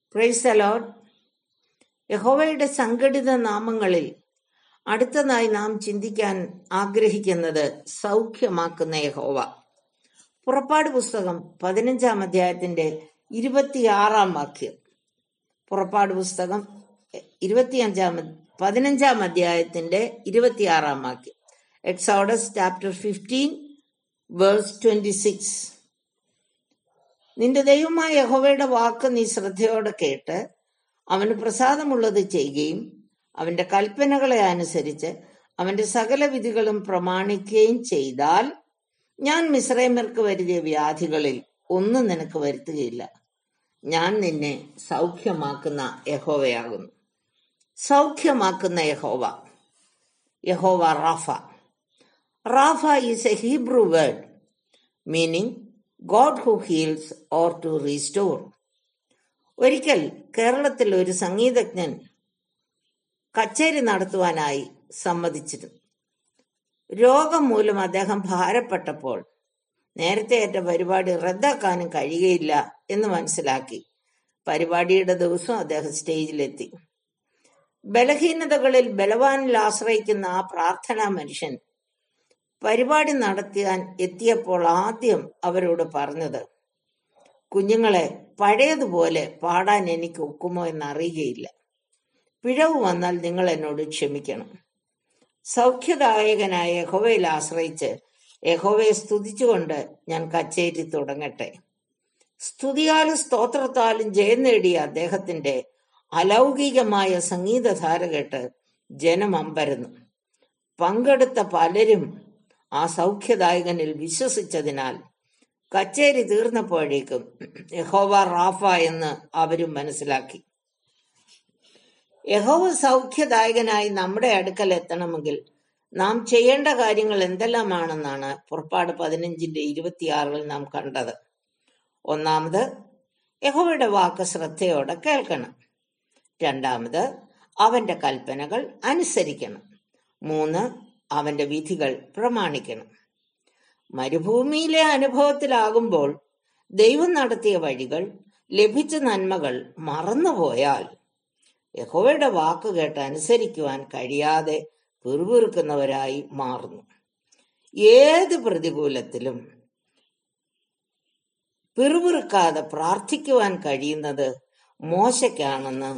price allowed യഹോവയുടെ സംഘടിത നാമങ്ങളിൽ അടുത്തതായി നാം ചിന്തിക്കാൻ ആഗ്രഹിക്കുന്നത് സൗഖ്യമാക്കുന്ന യഹോവ പുറപ്പാട് പുസ്തകം പതിനഞ്ചാം അധ്യായത്തിന്റെ ഇരുപത്തിയാറാം വാക്യം പുറപ്പാട് പുസ്തകം ഇരുപത്തിയഞ്ചാം പതിനഞ്ചാം അധ്യായത്തിന്റെ ഇരുപത്തിയാറാം വാക്യം Exodus chapter fifteen verse twenty six നിന്റെ ദൈവമായ യഹോവയുടെ വാക്ക് നീ ശ്രദ്ധയോടെ കേട്ട് അവന് പ്രസാദമുള്ളത് ചെയ്യുകയും അവന്റെ കൽപ്പനകളെ അനുസരിച്ച് അവന്റെ സകല വിധികളും പ്രമാണിക്കുകയും ചെയ്താൽ ഞാൻ മിശ്രൈമർക്ക് വരുത്തിയ വ്യാധികളിൽ ഒന്നും നിനക്ക് വരുത്തുകയില്ല ഞാൻ നിന്നെ സൗഖ്യമാക്കുന്ന യഹോവയാകുന്നു സൗഖ്യമാക്കുന്ന യഹോവ യഹോവ Rapha Rapha is a Hebrew word meaning God who heals or to restore ഒരിക്കൽ കേരളത്തിൽ ഒരു സംഗീതജ്ഞൻ കച്ചേരി നടത്തുവാനായി സമ്മതിച്ചിരുന്നു രോഗം മൂലം അദ്ദേഹം ഭാരപ്പെട്ടപ്പോൾ നേരത്തെ ഏറ്റ പരിപാടി റദ്ദാക്കാനും കഴിയുകയില്ല എന്ന് മനസ്സിലാക്കി പരിപാടിയുടെ ദിവസം അദ്ദേഹം സ്റ്റേജിലെത്തി ബലഹീനതകളിൽ ബലവാനിൽ ആശ്രയിക്കുന്ന ആ പ്രാർത്ഥനാ മനുഷ്യൻ പരിപാടി നടത്താൻ എത്തിയപ്പോൾ ആദ്യം അവരോട് പറഞ്ഞത് കുഞ്ഞുങ്ങളെ പഴയതുപോലെ പാടാൻ എനിക്ക് ഒക്കുമോ എന്നറിയുകയില്ല പിഴവ് വന്നാൽ നിങ്ങൾ എന്നോട് ക്ഷമിക്കണം സൗഖ്യദായകനായ യഹോവയിൽ ആശ്രയിച്ച് യഹോവയെ സ്തുതിച്ചുകൊണ്ട് ഞാൻ കച്ചേരി തുടങ്ങട്ടെ സ്തുതിയാലും സ്തോത്രത്താലും ജയം നേടിയ അദ്ദേഹത്തിന്റെ അലൗകികമായ സംഗീതധാര കേട്ട് ജനം അമ്പരന്നു പങ്കെടുത്ത പലരും ആ സൗഖ്യദായകനിൽ വിശ്വസിച്ചതിനാൽ കച്ചേരി തീർന്നപ്പോഴേക്കും യഹോവ റാഫ എന്ന് അവരും മനസ്സിലാക്കി യഹോവ സൗഖ്യദായകനായി നമ്മുടെ അടുക്കൽ എത്തണമെങ്കിൽ നാം ചെയ്യേണ്ട കാര്യങ്ങൾ എന്തെല്ലാമാണെന്നാണ് പുറപ്പാട് പതിനഞ്ചിന്റെ ഇരുപത്തിയാറിൽ നാം കണ്ടത് ഒന്നാമത് യഹോവയുടെ വാക്ക് ശ്രദ്ധയോടെ കേൾക്കണം രണ്ടാമത് അവന്റെ കൽപ്പനകൾ അനുസരിക്കണം മൂന്ന് അവന്റെ വിധികൾ പ്രമാണിക്കണം മരുഭൂമിയിലെ അനുഭവത്തിലാകുമ്പോൾ ദൈവം നടത്തിയ വഴികൾ ലഭിച്ച നന്മകൾ മറന്നുപോയാൽ യഹോവയുടെ വാക്ക് കേട്ട് അനുസരിക്കുവാൻ കഴിയാതെ പിറുപിറുക്കുന്നവരായി മാറുന്നു ഏത് പ്രതികൂലത്തിലും പിറുപിറുക്കാതെ പ്രാർത്ഥിക്കുവാൻ കഴിയുന്നത് മോശയ്ക്കാണെന്ന്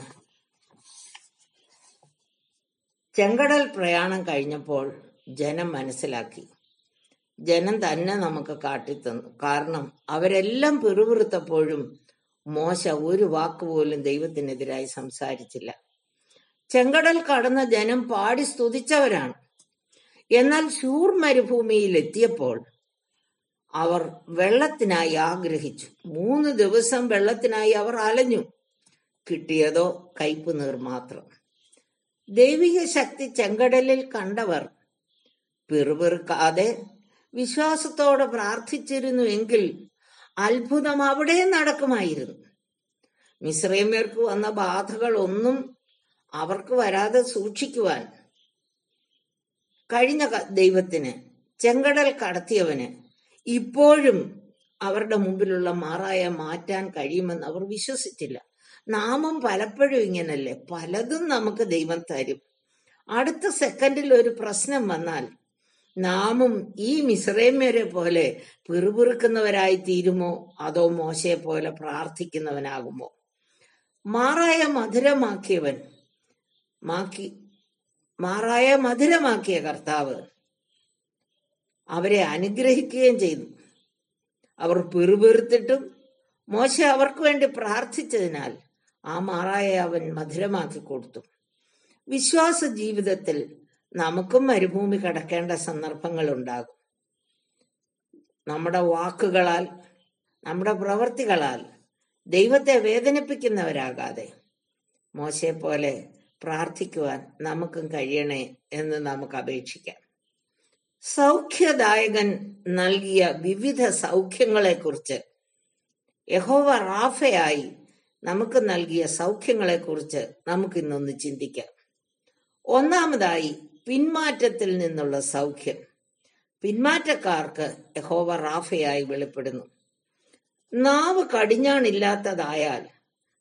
ചെങ്കടൽ പ്രയാണം കഴിഞ്ഞപ്പോൾ ജനം മനസ്സിലാക്കി ജനം തന്നെ നമുക്ക് കാട്ടിത്തന്നു കാരണം അവരെല്ലാം പിറുപിറുത്തപ്പോഴും മോശ ഒരു വാക്കുപോലും ദൈവത്തിനെതിരായി സംസാരിച്ചില്ല ചെങ്കടൽ കടന്ന ജനം പാടി സ്തുതിച്ചവരാണ് എന്നാൽ ശൂർ മരുഭൂമിയിൽ എത്തിയപ്പോൾ അവർ വെള്ളത്തിനായി ആഗ്രഹിച്ചു മൂന്ന് ദിവസം വെള്ളത്തിനായി അവർ അലഞ്ഞു കിട്ടിയതോ കയ്പ് നീർ മാത്രം ദൈവിക ശക്തി ചെങ്കടലിൽ കണ്ടവർ പിറുപിറുക്കാതെ വിശ്വാസത്തോടെ പ്രാർത്ഥിച്ചിരുന്നു എങ്കിൽ അത്ഭുതം അവിടെ നടക്കുമായിരുന്നു മിശ്രൈമ്യർക്ക് വന്ന ബാധകൾ ഒന്നും അവർക്ക് വരാതെ സൂക്ഷിക്കുവാൻ കഴിഞ്ഞ ദൈവത്തിന് ചെങ്കടൽ കടത്തിയവന് ഇപ്പോഴും അവരുടെ മുമ്പിലുള്ള മാറായ മാറ്റാൻ കഴിയുമെന്ന് അവർ വിശ്വസിച്ചില്ല നാമം പലപ്പോഴും ഇങ്ങനല്ലേ പലതും നമുക്ക് ദൈവം തരും അടുത്ത സെക്കൻഡിൽ ഒരു പ്രശ്നം വന്നാൽ നാമും ഈ മിശ്രൈമ്യരെ പോലെ പിറുപിറുക്കുന്നവരായി തീരുമോ അതോ മോശയെ പോലെ പ്രാർത്ഥിക്കുന്നവനാകുമോ മാറായ മധുരമാക്കിയവൻ മാക്കി മാറായ മധുരമാക്കിയ കർത്താവ് അവരെ അനുഗ്രഹിക്കുകയും ചെയ്തു അവർ പിറുപിറുത്തിട്ടും മോശ അവർക്ക് വേണ്ടി പ്രാർത്ഥിച്ചതിനാൽ ആ മാറായ അവൻ മധുരമാക്കി കൊടുത്തു വിശ്വാസ ജീവിതത്തിൽ നമുക്കും മരുഭൂമി കടക്കേണ്ട സന്ദർഭങ്ങൾ ഉണ്ടാകും നമ്മുടെ വാക്കുകളാൽ നമ്മുടെ പ്രവർത്തികളാൽ ദൈവത്തെ വേദനിപ്പിക്കുന്നവരാകാതെ മോശയെ പോലെ പ്രാർത്ഥിക്കുവാൻ നമുക്കും കഴിയണേ എന്ന് നമുക്ക് അപേക്ഷിക്കാം സൗഖ്യദായകൻ നൽകിയ വിവിധ സൗഖ്യങ്ങളെക്കുറിച്ച് യഹോവ റാഫയായി നമുക്ക് നൽകിയ സൗഖ്യങ്ങളെക്കുറിച്ച് നമുക്കിന്നൊന്ന് ചിന്തിക്കാം ഒന്നാമതായി പിന്മാറ്റത്തിൽ നിന്നുള്ള സൗഖ്യം പിന്മാറ്റക്കാർക്ക് യഹോവ റാഫയായി വെളിപ്പെടുന്നു നാവ് കടിഞ്ഞാണില്ലാത്തതായാൽ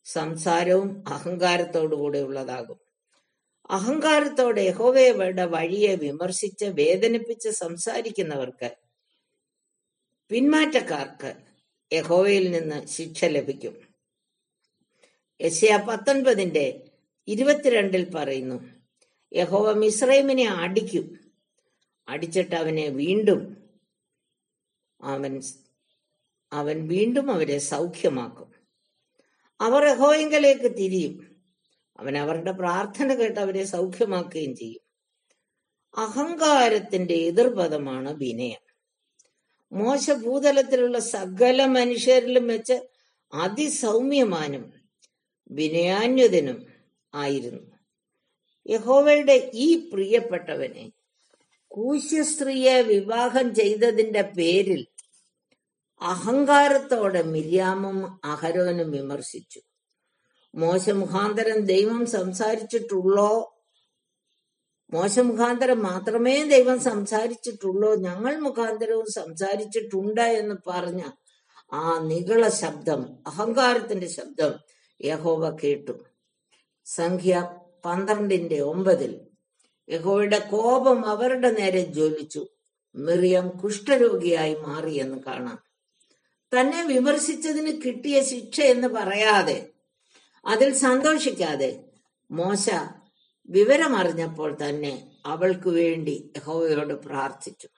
സംസാരവും അഹങ്കാരത്തോടുകൂടെ ഉള്ളതാകും അഹങ്കാരത്തോടെ യഹോവയുടെ വഴിയെ വിമർശിച്ച് വേദനിപ്പിച്ച് സംസാരിക്കുന്നവർക്ക് പിന്മാറ്റക്കാർക്ക് യഹോവയിൽ നിന്ന് ശിക്ഷ ലഭിക്കും യശയ പത്തൊൻപതിന്റെ ഇരുപത്തിരണ്ടിൽ പറയുന്നു യഹോവ മിസ്രൈമിനെ അടിക്കും അടിച്ചിട്ട് അവനെ വീണ്ടും അവൻ അവൻ വീണ്ടും അവരെ സൗഖ്യമാക്കും അവർ യഹോയെങ്കിലേക്ക് തിരിയും അവൻ അവരുടെ പ്രാർത്ഥന കേട്ട് അവരെ സൗഖ്യമാക്കുകയും ചെയ്യും അഹങ്കാരത്തിന്റെ എതിർപദമാണ് വിനയം മോശ ഭൂതലത്തിലുള്ള സകല മനുഷ്യരിലും വെച്ച് അതിസൗമ്യമാനും വിനയാന്യതനും ആയിരുന്നു യഹോവയുടെ ഈ പ്രിയപ്പെട്ടവനെ കൂശ്യസ്ത്രീയെ വിവാഹം ചെയ്തതിന്റെ പേരിൽ അഹങ്കാരത്തോടെ മിര്യാമും അഹരോനും വിമർശിച്ചു മോശ മുഖാന്തരം ദൈവം സംസാരിച്ചിട്ടുള്ളോ മോശ മുഖാന്തരം മാത്രമേ ദൈവം സംസാരിച്ചിട്ടുള്ളൂ ഞങ്ങൾ മുഖാന്തരവും സംസാരിച്ചിട്ടുണ്ട് എന്ന് പറഞ്ഞ ആ നികള ശബ്ദം അഹങ്കാരത്തിന്റെ ശബ്ദം യഹോവ കേട്ടു സംഖ്യ പന്ത്രണ്ടിന്റെ ഒമ്പതിൽ യഹോവയുടെ കോപം അവരുടെ നേരെ ജ്വലിച്ചു മിറിയം കുഷ്ഠരോഗിയായി മാറിയെന്ന് കാണാം തന്നെ വിമർശിച്ചതിന് കിട്ടിയ ശിക്ഷ എന്ന് പറയാതെ അതിൽ സന്തോഷിക്കാതെ മോശ വിവരമറിഞ്ഞപ്പോൾ തന്നെ അവൾക്ക് വേണ്ടി യഹോവയോട് പ്രാർത്ഥിച്ചു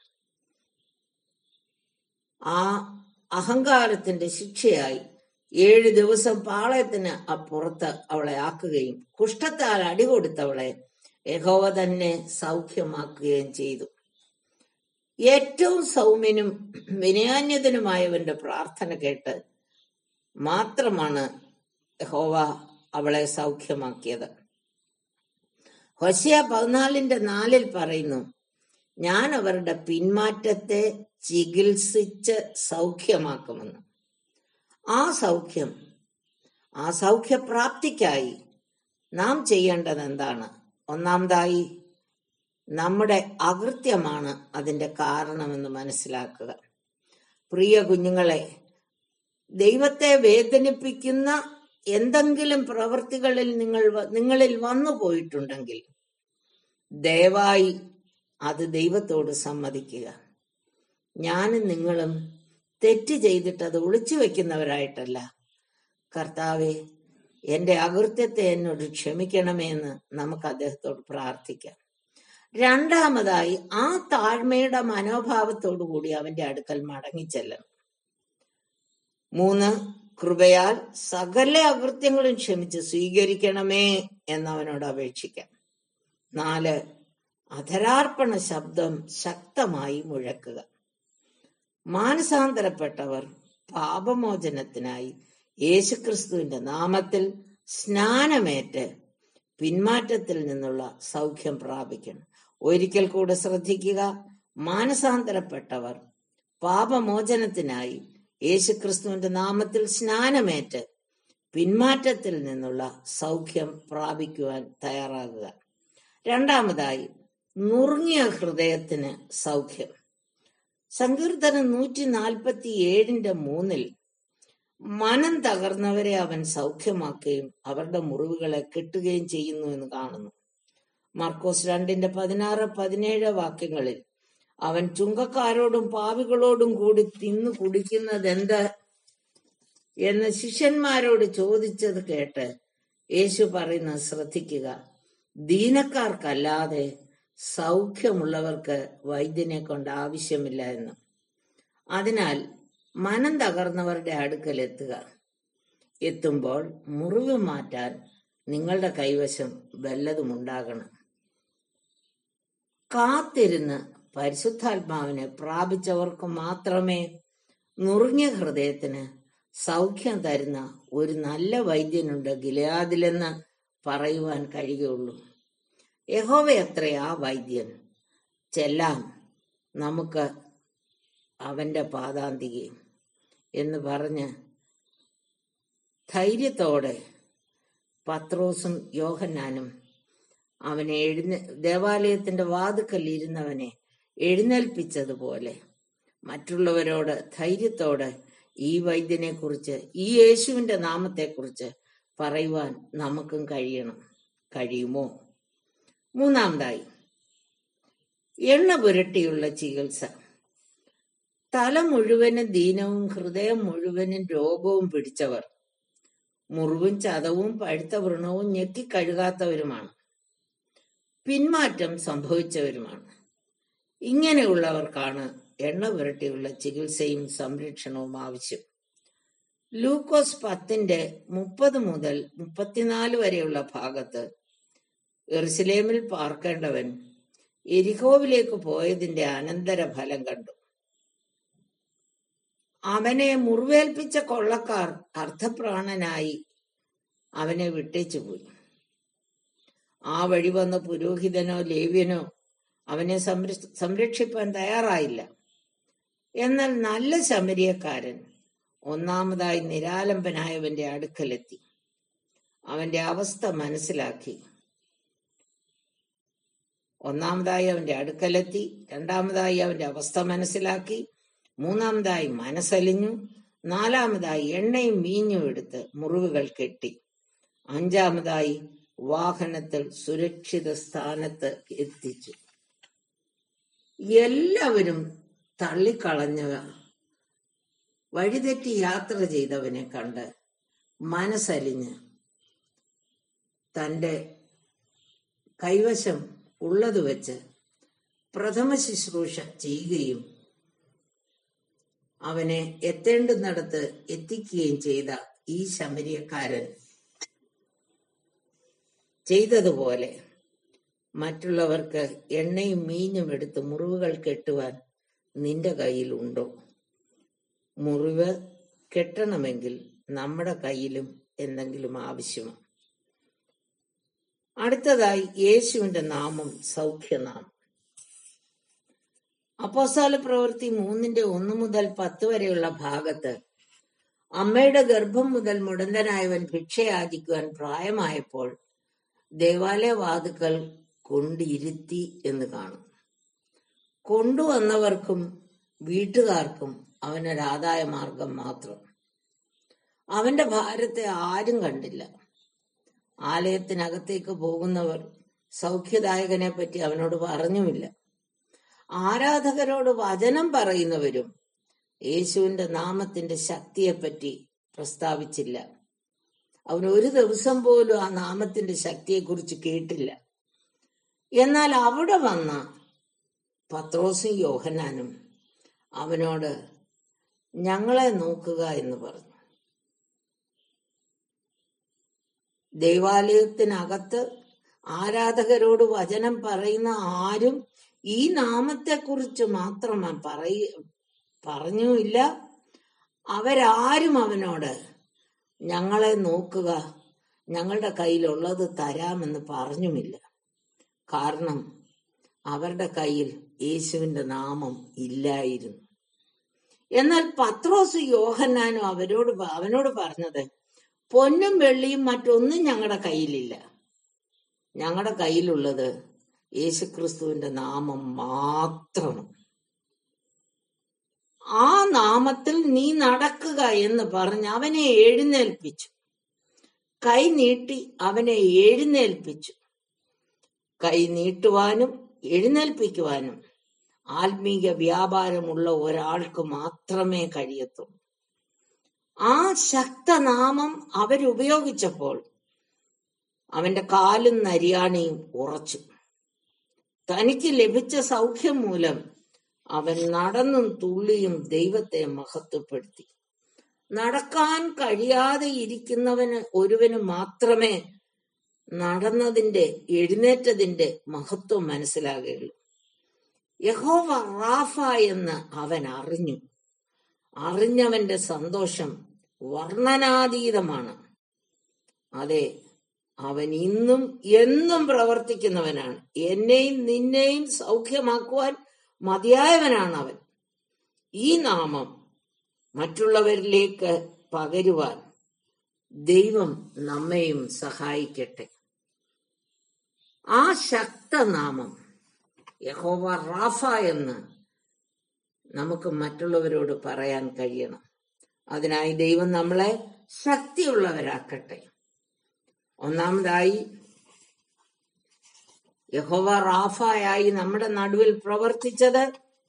ആ അഹങ്കാരത്തിന്റെ ശിക്ഷയായി ഏഴ് ദിവസം പാളയത്തിന് അപ്പുറത്ത് അവളെ ആക്കുകയും കുഷ്ഠത്താൽ അടികൊടുത്തവളെ യഹോവ തന്നെ സൗഖ്യമാക്കുകയും ചെയ്തു ഏറ്റവും സൗമ്യനും വിനയാന്യതനുമായവന്റെ പ്രാർത്ഥന കേട്ട് മാത്രമാണ് യഹോവ അവളെ സൗഖ്യമാക്കിയത് ഹൊശയ പതിനാലിന്റെ നാലിൽ പറയുന്നു ഞാൻ അവരുടെ പിന്മാറ്റത്തെ ചികിത്സിച്ച് സൗഖ്യമാക്കുമെന്ന് ആ സൗഖ്യം ആ സൗഖ്യപ്രാപ്തിക്കായി നാം ചെയ്യേണ്ടത് എന്താണ് ഒന്നാമതായി നമ്മുടെ അകൃത്യമാണ് അതിന്റെ കാരണമെന്ന് മനസ്സിലാക്കുക പ്രിയ കുഞ്ഞുങ്ങളെ ദൈവത്തെ വേദനിപ്പിക്കുന്ന എന്തെങ്കിലും പ്രവൃത്തികളിൽ നിങ്ങൾ വ- നിങ്ങളിൽ വന്നു പോയിട്ടുണ്ടെങ്കിൽ ദയവായി അത് ദൈവത്തോട് സമ്മതിക്കുക ഞാനും നിങ്ങളും തെറ്റ് ചെയ്തിട്ട് അത് ഒളിച്ചു വെക്കുന്നവരായിട്ടല്ല കർത്താവെ എന്റെ അകൃത്യത്തെ എന്നോട് ക്ഷമിക്കണമേ എന്ന് നമുക്ക് അദ്ദേഹത്തോട് പ്രാർത്ഥിക്കാം രണ്ടാമതായി ആ താഴ്മയുടെ മനോഭാവത്തോടു കൂടി അവന്റെ അടുക്കൽ മടങ്ങിച്ചെല്ലണം മൂന്ന് കൃപയാൽ സകല അകൃത്യങ്ങളും ക്ഷമിച്ച് സ്വീകരിക്കണമേ എന്നവനോട് അപേക്ഷിക്കാം നാല് അധരാർപ്പണ ശബ്ദം ശക്തമായി മുഴക്കുക മാനസാന്തരപ്പെട്ടവർ പാപമോചനത്തിനായി യേശുക്രിസ്തുവിന്റെ നാമത്തിൽ സ്നാനമേറ്റ് പിന്മാറ്റത്തിൽ നിന്നുള്ള സൗഖ്യം പ്രാപിക്കണം ഒരിക്കൽ കൂടെ ശ്രദ്ധിക്കുക മാനസാന്തരപ്പെട്ടവർ പാപമോചനത്തിനായി യേശുക്രിസ്തുവിന്റെ നാമത്തിൽ സ്നാനമേറ്റ് പിന്മാറ്റത്തിൽ നിന്നുള്ള സൗഖ്യം പ്രാപിക്കുവാൻ തയ്യാറാകുക രണ്ടാമതായി നുറുങ്ങിയ ഹൃദയത്തിന് സൗഖ്യം സങ്കീർത്തനം നൂറ്റി നാൽപ്പത്തി ഏഴിന്റെ മൂന്നിൽ മനം തകർന്നവരെ അവൻ സൗഖ്യമാക്കുകയും അവരുടെ മുറിവുകളെ കെട്ടുകയും ചെയ്യുന്നു എന്ന് കാണുന്നു മാർക്കോസ് രണ്ടിന്റെ പതിനാറ് പതിനേഴ് വാക്യങ്ങളിൽ അവൻ ചുങ്കക്കാരോടും പാവികളോടും കൂടി തിന്നു കുടിക്കുന്നത് എന്ത് എന്ന് ശിഷ്യന്മാരോട് ചോദിച്ചത് കേട്ട് യേശു പറയുന്നത് ശ്രദ്ധിക്കുക ദീനക്കാർക്കല്ലാതെ സൗഖ്യമുള്ളവർക്ക് വൈദ്യനെ കൊണ്ട് ആവശ്യമില്ല എന്ന് അതിനാൽ മനം തകർന്നവരുടെ അടുക്കൽ എത്തുക എത്തുമ്പോൾ മുറിവ് മാറ്റാൻ നിങ്ങളുടെ കൈവശം വല്ലതുമുണ്ടാകണം കാത്തിരുന്ന് പരിശുദ്ധാത്മാവിനെ പ്രാപിച്ചവർക്ക് മാത്രമേ നുറുങ്ങിയ ഹൃദയത്തിന് സൗഖ്യം തരുന്ന ഒരു നല്ല വൈദ്യനുണ്ട് ഗിലയാദിലെന്ന് പറയുവാൻ കഴിയുള്ളൂ യഹോവയത്രേ ആ വൈദ്യൻ ചെല്ലാം നമുക്ക് അവന്റെ പാതാന്തികെ എന്ന് പറഞ്ഞ് ധൈര്യത്തോടെ പത്രോസും യോഹന്നാനും അവനെ എഴുന്ന ദേവാലയത്തിന്റെ വാതുക്കൽ ഇരുന്നവനെ എഴുന്നേൽപ്പിച്ചതുപോലെ മറ്റുള്ളവരോട് ധൈര്യത്തോടെ ഈ വൈദ്യനെ കുറിച്ച് ഈ യേശുവിന്റെ നാമത്തെക്കുറിച്ച് പറയുവാൻ നമുക്കും കഴിയണം കഴിയുമോ മൂന്നാമതായി എണ്ണ പുരട്ടിയുള്ള ചികിത്സ തല മുഴുവനും ദീനവും ഹൃദയം മുഴുവനും രോഗവും പിടിച്ചവർ മുറിവും ചതവും പഴുത്ത വ്രണവും ഞെക്കിക്കഴുകാത്തവരുമാണ് പിന്മാറ്റം സംഭവിച്ചവരുമാണ് ഇങ്ങനെയുള്ളവർക്കാണ് എണ്ണ പുരട്ടിയുള്ള ചികിത്സയും സംരക്ഷണവും ആവശ്യം ലൂക്കോസ് പത്തിന്റെ മുപ്പത് മുതൽ മുപ്പത്തിനാല് വരെയുള്ള ഭാഗത്ത് എറുസലേമിൽ പാർക്കേണ്ടവൻ എരിഹോവിലേക്ക് പോയതിന്റെ അനന്തര ഫലം കണ്ടു അവനെ മുറിവേൽപ്പിച്ച കൊള്ളക്കാർ അർദ്ധപ്രാണനായി അവനെ വിട്ടേച്ചു പോയി ആ വഴി വന്ന പുരോഹിതനോ ലേവ്യനോ അവനെ സംര- സംരക്ഷിപ്പാൻ തയ്യാറായില്ല എന്നാൽ നല്ല ശമരിയക്കാരൻ ഒന്നാമതായി നിരാലംബനായവന്റെ അടുക്കലെത്തി അവന്റെ അവസ്ഥ മനസ്സിലാക്കി ഒന്നാമതായി അവന്റെ അടുക്കലെത്തി രണ്ടാമതായി അവന്റെ അവസ്ഥ മനസ്സിലാക്കി മൂന്നാമതായി മനസ്സലിഞ്ഞു നാലാമതായി എണ്ണയും മീഞ്ഞും എടുത്ത് മുറിവുകൾ കെട്ടി അഞ്ചാമതായി വാഹനത്തിൽ സുരക്ഷിത സ്ഥാനത്ത് എത്തിച്ചു എല്ലാവരും തള്ളിക്കളഞ്ഞ വഴിതെറ്റി യാത്ര ചെയ്തവനെ കണ്ട് മനസ്സലിഞ്ഞ് തന്റെ കൈവശം ഉള്ളത് വെച്ച് പ്രഥമ ശുശ്രൂഷ ചെയ്യുകയും അവനെ എത്തേണ്ടുന്നിടത്ത് എത്തിക്കുകയും ചെയ്ത ഈ ശമരിയക്കാരൻ ചെയ്തതുപോലെ മറ്റുള്ളവർക്ക് എണ്ണയും മീഞ്ഞും എടുത്ത് മുറിവുകൾ കെട്ടുവാൻ നിന്റെ കയ്യിലുണ്ടോ മുറിവ് കെട്ടണമെങ്കിൽ നമ്മുടെ കയ്യിലും എന്തെങ്കിലും ആവശ്യമാണ് അടുത്തതായി യേശുവിന്റെ നാമം സൗഖ്യനാമം അപ്പോസ്തല പ്രവൃത്തി മൂന്നിന്റെ ഒന്ന് മുതൽ പത്ത് വരെയുള്ള ഭാഗത്ത് അമ്മയുടെ ഗർഭം മുതൽ മുടന്തനായവൻ ഭിക്ഷയാചിക്കുവാൻ പ്രായമായപ്പോൾ ദേവാലയ വാതുക്കൾ കൊണ്ടിരുത്തി എന്ന് കാണും കൊണ്ടുവന്നവർക്കും വീട്ടുകാർക്കും അവനൊരാദായ മാർഗം മാത്രം അവന്റെ ഭാരത്തെ ആരും കണ്ടില്ല ആലയത്തിനകത്തേക്ക് പോകുന്നവർ സൗഖ്യദായകനെ പറ്റി അവനോട് പറഞ്ഞുമില്ല ആരാധകരോട് വചനം പറയുന്നവരും യേശുവിന്റെ നാമത്തിന്റെ ശക്തിയെപ്പറ്റി പ്രസ്താവിച്ചില്ല അവൻ ഒരു ദിവസം പോലും ആ നാമത്തിന്റെ ശക്തിയെക്കുറിച്ച് കേട്ടില്ല എന്നാൽ അവിടെ വന്ന പത്രോസും യോഹനാനും അവനോട് ഞങ്ങളെ നോക്കുക എന്ന് പറഞ്ഞു ദൈവാലയത്തിനകത്ത് ആരാധകരോട് വചനം പറയുന്ന ആരും ഈ നാമത്തെക്കുറിച്ച് മാത്രം പറയ പറഞ്ഞുമില്ല അവരാരും അവനോട് ഞങ്ങളെ നോക്കുക ഞങ്ങളുടെ കയ്യിലുള്ളത് തരാമെന്ന് പറഞ്ഞുമില്ല കാരണം അവരുടെ കയ്യിൽ യേശുവിന്റെ നാമം ഇല്ലായിരുന്നു എന്നാൽ പത്രോസ് യോഹന്നാനും അവരോട് പ- അവനോട് പറഞ്ഞത് പൊന്നും വെള്ളിയും മറ്റൊന്നും ഞങ്ങളുടെ കയ്യിലില്ല ഞങ്ങളുടെ കയ്യിലുള്ളത് യേശുക്രിസ്തുവിന്റെ നാമം മാത്രമാണ് ആ നാമത്തിൽ നീ നടക്കുക എന്ന് പറഞ്ഞ് അവനെ എഴുന്നേൽപ്പിച്ചു കൈ നീട്ടി അവനെ എഴുന്നേൽപ്പിച്ചു കൈ നീട്ടുവാനും എഴുന്നേൽപ്പിക്കുവാനും ആത്മീക വ്യാപാരമുള്ള ഒരാൾക്ക് മാത്രമേ കഴിയത്തുള്ളൂ ആ ശക്തനാമം അവരുപയോഗിച്ചപ്പോൾ അവന്റെ കാലും നരിയാണിയും ഉറച്ചു തനിക്ക് ലഭിച്ച സൗഖ്യം മൂലം അവൻ നടന്നും തുള്ളിയും ദൈവത്തെ മഹത്വപ്പെടുത്തി നടക്കാൻ കഴിയാതെ ഇരിക്കുന്നവന് ഒരുവന് മാത്രമേ നടന്നതിന്റെ എഴുന്നേറ്റതിന്റെ മഹത്വം മനസ്സിലാകുകയുള്ളൂ യഹോവ റാഫ എന്ന് അവൻ അറിഞ്ഞു അറിഞ്ഞവന്റെ സന്തോഷം വർണ്ണനാതീതമാണ് അതെ അവൻ ഇന്നും എന്നും പ്രവർത്തിക്കുന്നവനാണ് എന്നെയും നിന്നെയും സൗഖ്യമാക്കുവാൻ മതിയായവനാണ് അവൻ ഈ നാമം മറ്റുള്ളവരിലേക്ക് പകരുവാൻ ദൈവം നമ്മെയും സഹായിക്കട്ടെ ആ ശക്തനാമം യഹോവ റാഫ എന്ന് നമുക്ക് മറ്റുള്ളവരോട് പറയാൻ കഴിയണം അതിനായി ദൈവം നമ്മളെ ശക്തിയുള്ളവരാക്കട്ടെ ഒന്നാമതായി യഹോവ റാഫായി നമ്മുടെ നടുവിൽ പ്രവർത്തിച്ചത്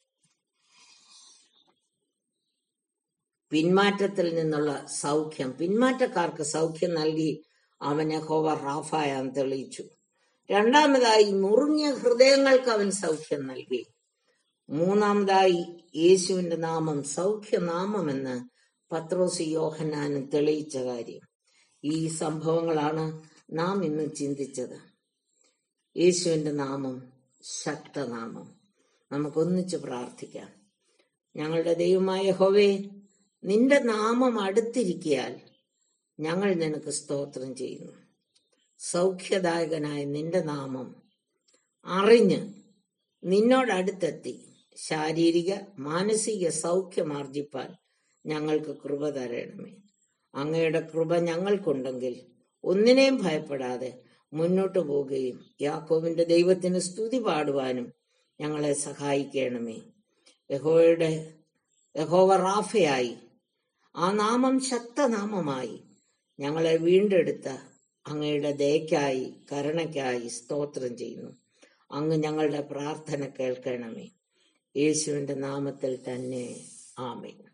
പിന്മാറ്റത്തിൽ നിന്നുള്ള സൗഖ്യം പിന്മാറ്റക്കാർക്ക് സൗഖ്യം നൽകി അവൻ യഹോവ റാഫായാന്ന് തെളിയിച്ചു രണ്ടാമതായി മുറിഞ്ഞ ഹൃദയങ്ങൾക്ക് അവൻ സൗഖ്യം നൽകി മൂന്നാമതായി യേശുവിന്റെ നാമം സൗഖ്യനാമമെന്ന് പത്രോസ് യോഹന്നാനും തെളിയിച്ച കാര്യം ഈ സംഭവങ്ങളാണ് നാം ഇന്ന് ചിന്തിച്ചത് യേശുവിന്റെ നാമം ശക്തനാമം നമുക്കൊന്നിച്ച് പ്രാർത്ഥിക്കാം ഞങ്ങളുടെ ദൈവമായ ഹോവേ നിന്റെ നാമം അടുത്തിരിക്കിയാൽ ഞങ്ങൾ നിനക്ക് സ്തോത്രം ചെയ്യുന്നു സൗഖ്യദായകനായ നിന്റെ നാമം അറിഞ്ഞ് നിന്നോടടുത്തെത്തി ശാരീരിക മാനസിക സൗഖ്യമാർജിപ്പാൻ ഞങ്ങൾക്ക് കൃപ തരണമേ അങ്ങയുടെ കൃപ ഞങ്ങൾക്കുണ്ടെങ്കിൽ ഒന്നിനെയും ഭയപ്പെടാതെ മുന്നോട്ട് പോവുകയും യാക്കോവിന്റെ ദൈവത്തിന് സ്തുതി പാടുവാനും ഞങ്ങളെ സഹായിക്കണമേ യഹോയുടെ യഹോവ റാഫയായി ആ നാമം ശക്തനാമമായി ഞങ്ങളെ വീണ്ടെടുത്ത അങ്ങയുടെ ദയക്കായി കരുണയ്ക്കായി സ്തോത്രം ചെയ്യുന്നു അങ്ങ് ഞങ്ങളുടെ പ്രാർത്ഥന കേൾക്കണമേ യേശുവിന്റെ നാമത്തിൽ തന്നെ ആമേൻ